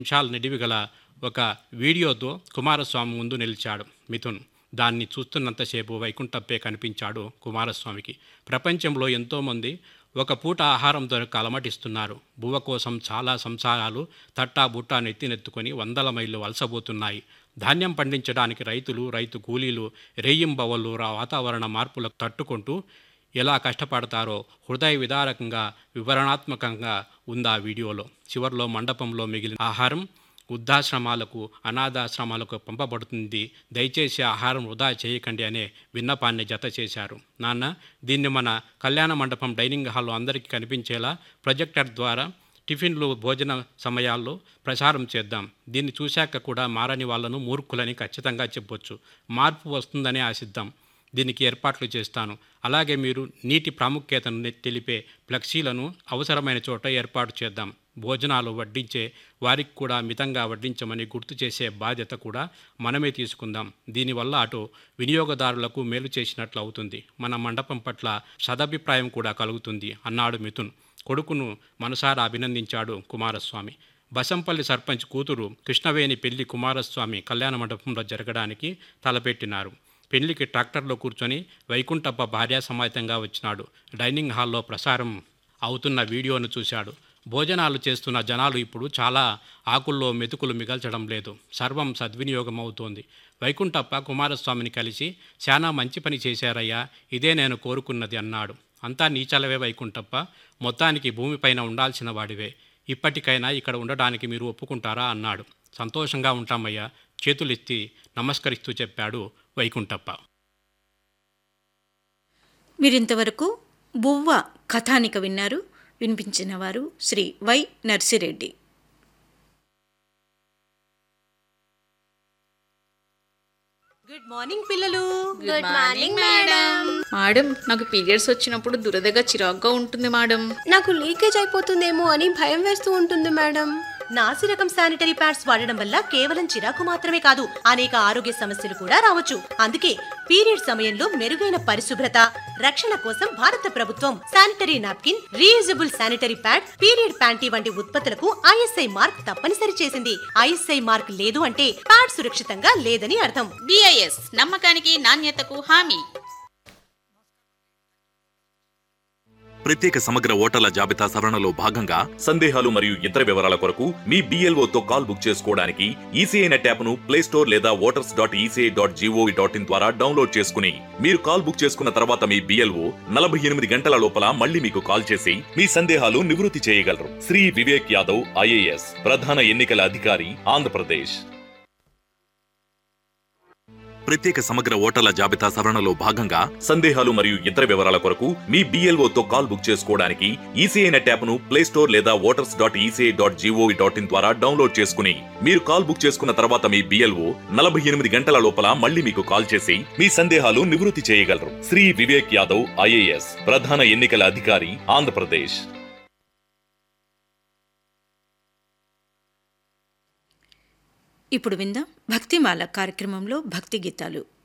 నిమిషాల నిడివి గల ఒక వీడియోతో కుమారస్వామి ముందు నిలిచాడు మిథున్ దాన్ని చూస్తున్నంతసేపు వైకుంఠప్పే కనిపించాడు కుమారస్వామికి ప్రపంచంలో ఎంతోమంది ఒక పూట ఆహారం దొరక అలమటిస్తున్నారు బువ్వ కోసం చాలా సంసారాలు తట్టా బుట్టా నెత్తినెత్తుకొని వందల మైళ్ళు వలసబోతున్నాయి ధాన్యం పండించడానికి రైతులు రైతు కూలీలు రేయింబవళ్ళు రా వాతావరణ మార్పులకు తట్టుకుంటూ ఎలా కష్టపడతారో హృదయ విదారకంగా వివరణాత్మకంగా ఉంది ఆ వీడియోలో చివర్లో మండపంలో మిగిలిన ఆహారం వృద్ధాశ్రమాలకు అనాథాశ్రమాలకు పంపబడుతుంది దయచేసి ఆహారం వృధా చేయకండి అనే విన్నపాన్ని జత చేశారు నాన్న దీన్ని మన కళ్యాణ మండపం డైనింగ్ హాల్లో అందరికీ కనిపించేలా ప్రొజెక్టర్ ద్వారా టిఫిన్లు భోజన సమయాల్లో ప్రసారం చేద్దాం దీన్ని చూశాక కూడా మారని వాళ్ళను మూర్ఖులని ఖచ్చితంగా చెప్పొచ్చు మార్పు వస్తుందని ఆశిద్దాం దీనికి ఏర్పాట్లు చేస్తాను అలాగే మీరు నీటి ప్రాముఖ్యతను తెలిపే ఫ్లెక్సీలను అవసరమైన చోట ఏర్పాటు చేద్దాం భోజనాలు వడ్డించే వారికి కూడా మితంగా వడ్డించమని గుర్తు చేసే బాధ్యత కూడా మనమే తీసుకుందాం దీనివల్ల అటు వినియోగదారులకు మేలు చేసినట్లు అవుతుంది మన మండపం పట్ల సదభిప్రాయం కూడా కలుగుతుంది అన్నాడు మిథున్ కొడుకును మనసారా అభినందించాడు కుమారస్వామి బసంపల్లి సర్పంచ్ కూతురు కృష్ణవేణి పెళ్లి కుమారస్వామి కళ్యాణ మండపంలో జరగడానికి తలపెట్టినారు పెళ్లికి ట్రాక్టర్లో కూర్చొని వైకుంఠప్ప భార్యా సమేతంగా వచ్చినాడు డైనింగ్ హాల్లో ప్రసారం అవుతున్న వీడియోను చూశాడు భోజనాలు చేస్తున్న జనాలు ఇప్పుడు చాలా ఆకుల్లో మెతుకులు మిగల్చడం లేదు సర్వం సద్వినియోగం అవుతోంది వైకుంఠప్ప కుమారస్వామిని కలిసి చాలా మంచి పని చేశారయ్యా ఇదే నేను కోరుకున్నది అన్నాడు అంతా నీచలవే వైకుంఠప్ప మొత్తానికి భూమిపైన ఉండాల్సిన వాడివే ఇప్పటికైనా ఇక్కడ ఉండడానికి మీరు ఒప్పుకుంటారా అన్నాడు సంతోషంగా ఉంటామయ్యా చేతులెత్తి నమస్కరిస్తూ చెప్పాడు వైకుంఠప్ప మీరింతవరకు బువ్వ కథానిక విన్నారు వినిపించిన వారు Shri Y Narsireddy good morning పిల్లలు గుడ్ మార్నింగ్ మేడం మేడం నాకు పీరియడ్స్ వచ్చినప్పుడు దురదగా చిరాగ్గా ఉంటుంది మేడం నాకు లీకేజ్ అయిపోతుందేమో అని భయం వేస్తూ ఉంటుంది మేడం నాసి రకం శానిటరీ ప్యాడ్స్ వాడడం వల్ల కేవలం చిరాకు మాత్రమే కాదు అనేక ఆరోగ్య సమస్యలు కూడా రావచ్చు అందుకే పీరియడ్ సమయంలో మెరుగైన పరిశుభ్రత రక్షణ కోసం భారత ప్రభుత్వం sanitary napkin reusable sanitary pad period panty వంటి ఉత్పత్తులకు ఐఎస్ఐ మార్క్ తప్పనిసరి చేసింది ఐఎస్ఐ మార్క్ లేదు అంటే ప్యాడ్ సురక్షితంగా లేదని అర్థం బిఐఎస్ నమ్మకానికి నాణ్యతకు హామీ ప్రత్యేక సమగ్ర ఓటర్ల జాబితా సవరణలో భాగంగా సందేహాలు మరియు ఇతర వివరాల కొరకు మీ BLO తో కాల్ బుక్ చేసుకోవడానికి ఈసీఐ నెట్ యాప్ను ప్లే స్టోర్ లేదా voters dot ECI dot gov dot in ద్వారా డౌన్లోడ్ చేసుకుని మీరు కాల్ బుక్ చేసుకున్న తర్వాత మీ బిఎల్ఓ నలభై ఎనిమిది గంటల లోపల మళ్ళీ మీకు కాల్ చేసి మీ సందేహాలు నివృత్తి చేయగలరు శ్రీ వివేక్ యాదవ్ ఐఏఎస్ ప్రధాన ఎన్నికల అధికారి ఆంధ్రప్రదేశ్ ప్రత్యేక సమగ్ర ఓటర్ల జాబితా సవరణలో భాగంగా సందేహాలు మరియు ఇతర వివరాల కొరకు మీ BLO తో కాల్ బుక్ చేసుకోవడానికి ఈసీఐ నెట్ యాప్ను ప్లే స్టోర్ లేదా voters dot ECI dot gov dot in ద్వారా డౌన్లోడ్ చేసుకుని మీరు కాల్ బుక్ చేసుకున్న తర్వాత మీ బిఎల్ఓ నలభై ఎనిమిది గంటల లోపల మళ్ళీ మీకు కాల్ చేసి మీ సందేహాలు నివృత్తి చేయగలరు శ్రీ వివేక్ యాదవ్ ఐఏఎస్ ప్రధాన ఎన్నికల అధికారి ఆంధ్రప్రదేశ్ ఇప్పుడు విందాం భక్తిమాల కార్యక్రమంలో భక్తి గీతాలు